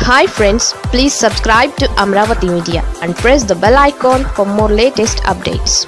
hi friends please subscribe to Amaravati media and press the bell icon for more latest updates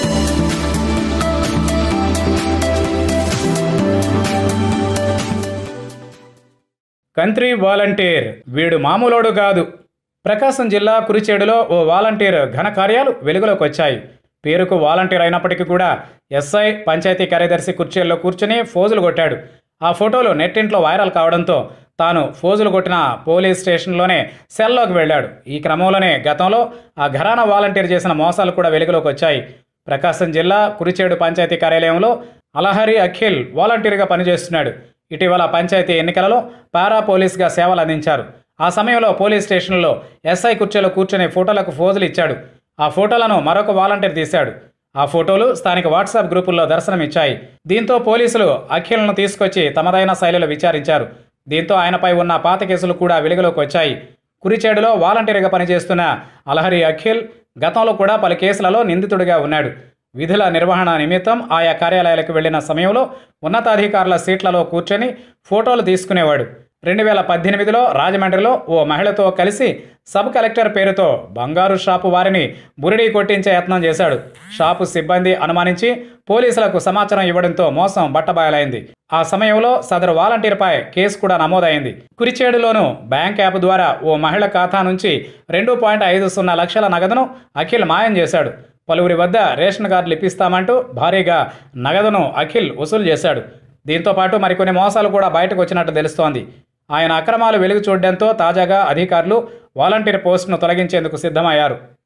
country volunteer వీడు మామూలోడు కాదు ప్రకాశం జిల్లా కురిచేడులో ఓ volunteer ఘనకార్యాలు వెలుగులోకి వచ్చాయి పేరుకు వాలంటీర్ అయినప్పటికీ కూడా ఎస్ఐ పంచాయతీ కార్యదర్శి కుర్చీల్లో కూర్చుని ఫోజులు కొట్టాడు ఆ ఫోటోలు నెట్టింట్లో వైరల్ కావడంతో తాను ఫోజులు కొట్టిన పోలీస్ స్టేషన్లోనే సెల్లోకి వెళ్ళాడు ఈ క్రమంలోనే గతంలో ఆ ఘరానా వాలంటీర్ చేసిన మోసాలు కూడా వెలుగులోకి వచ్చాయి ప్రకాశం జిల్లా కురిచేడు పంచాయతీ కార్యాలయంలో అలహరి అఖిల్ వాలంటీర్గా పనిచేస్తున్నాడు ఇటీవల పంచాయతీ ఎన్నికలలో పారా పోలీస్గా సేవలు అందించారు ఆ సమయంలో పోలీస్ స్టేషన్లో ఎస్ఐ కుర్చీలో కూర్చుని ఫోటోలకు ఫోజులు ఇచ్చాడు ఆ ఫోటోలను మరొక వాలంటీర్ తీశాడు ఆ ఫోటోలు స్థానిక వాట్సాప్ గ్రూపుల్లో దర్శనమిచ్చాయి దీంతో పోలీసులు అఖిల్ను తీసుకొచ్చి తమదైన శైలిలో విచారించారు దీంతో ఆయనపై ఉన్న పాత కేసులు కూడా వెలుగులోకి వచ్చాయి కురిచేడులో వాలంటీర్గా పనిచేస్తున్న అలహరి అఖిల్ గతంలో కూడా పలు కేసులలో నిందితుడిగా ఉన్నాడు విధుల నిర్వహణ నిమిత్తం ఆయా కార్యాలయాలకు వెళ్లిన సమయంలో ఉన్నతాధికారుల సీట్లలో కూర్చొని ఫోటోలు తీసుకునేవాడు రెండు వేల పద్దెనిమిదిలో రాజమండ్రిలో ఓ మహిళతో కలిసి సబ్ కలెక్టర్ పేరుతో బంగారు షాపు వారిని బురిడీ కొట్టించే యత్నం చేశాడు షాపు సిబ్బంది అనుమానించి పోలీసులకు సమాచారం ఇవ్వడంతో మోసం బట్టబయలైంది ఆ సమయంలో సదరు వాలంటీర్పై కేసు కూడా నమోదైంది కురిచేడులోను బ్యాంక్ యాప్ ద్వారా ఓ మహిళ ఖాతా నుంచి రెండు పాయింట్ ఐదు సున్నా లక్షల నగదును అఖిల్ మాయం చేశాడు పలువురి వద్ద రేషన్ కార్డులు ఇప్పిస్తామంటూ భారీగా నగదును అఖిల్ వసూలు చేశాడు దీంతో పాటు మరికొన్ని మోసాలు కూడా బయటకు వచ్చినట్టు తెలుస్తోంది ఆయన అక్రమాలు వెలుగు చూడడంతో తాజాగా అధికారులు వాలంటీర్ పోస్టును తొలగించేందుకు సిద్ధమయ్యారు